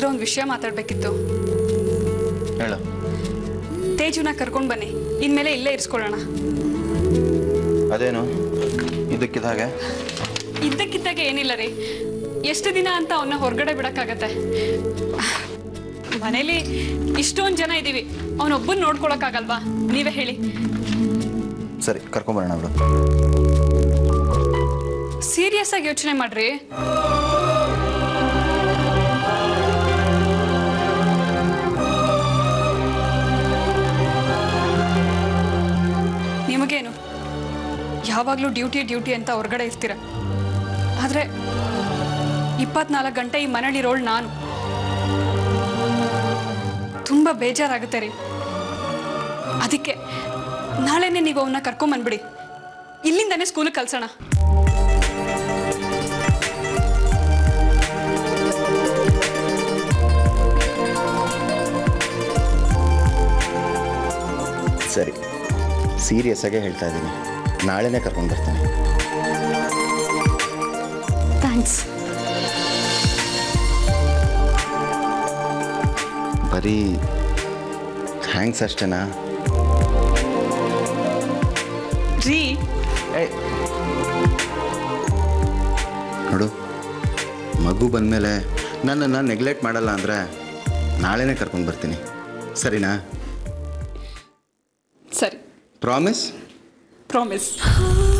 ಒಂದು ವಿಷಯ ಮಾತಾಡಬೇಕಿತ್ತು ಹೇಳು ತೇಜುನ ಕರ್ಕೊಂಡು ಬನ್ನಿ ಇನ್ಮೇಲೆ ಇಲ್ಲೇ ಇರಿಸ್ಕೊಳ್ಳೋಣ ಅದೇನು ಇದಕ್ಕಿದ ಹಾಗೆ ಇದ್ದಕ್ಕಿದ್ದಾಗೆ ಏನಿಲ್ಲ ರೀ ಎಷ್ಟು ದಿನ ಅಂತ ಅವನ್ನ ಹೊರಗಡೆ ಬಿಡಕ್ಕಾಗತ್ತೆ ಮನೇಲಿ ಇಷ್ಟೊಂದು ಜನ ಇದ್ದೀವಿ ಅವನೊಬ್ಬನ್ ನೋಡ್ಕೊಳಕ್ಕಾಗಲ್ವಾ ನೀವೇ ಹೇಳಿ ಸರಿ ಕರ್ಕೊಂಬರೋಣ ಬಿಡು ಸೀರಿಯಸ್ ಆಗಿ ಯೋಚನೆ ಮಾಡ್ರಿ ನಿಮಗೇನು ಯಾವಾಗಲೂ ಡ್ಯೂಟಿ ಡ್ಯೂಟಿ ಅಂತ ಹೊರಗಡೆ ಇರ್ತೀರ ಆದರೆ ಇಪ್ಪತ್ನಾಲ್ಕು ಗಂಟೆ ಈ ಮನೇಲಿರೋಳು ನಾನು ತುಂಬ ಬೇಜಾರಾಗುತ್ತೆ ರೀ ಅದಕ್ಕೆ ನಾಳೆನೇ ನೀವು ಅವನ್ನ ಕರ್ಕೊಂಬಂದ್ಬಿಡಿ ಇಲ್ಲಿಂದಾನೇ ಸ್ಕೂಲಿಗೆ ಕಳ್ಸೋಣ ಸರಿ ಸೀರಿಯಸ್ ಆಗೇ ಹೇಳ್ತಾ ಇದ್ದೀನಿ ನಾಳೆನೇ ಕರ್ಕೊಂಡು ಬರ್ತೀನಿ ಥ್ಯಾಂಕ್ಸ್ ಬರೀ ಥ್ಯಾಂಕ್ಸ್ ಅಷ್ಟೇನಾ ರೀ ಏಯ್ ನೋಡು ಮಗು ಬಂದಮೇಲೆ ನನ್ನನ್ನು ನೆಗ್ಲೆಕ್ಟ್ ಮಾಡಲ್ಲ ಅಂದರೆ ನಾಳೆನೇ ಕರ್ಕೊಂಡು ಬರ್ತೀನಿ ಸರಿನಾ ಸರಿ ಪ್ರಾಮಿಸ್ ಪ್ರಾಮಿಸ್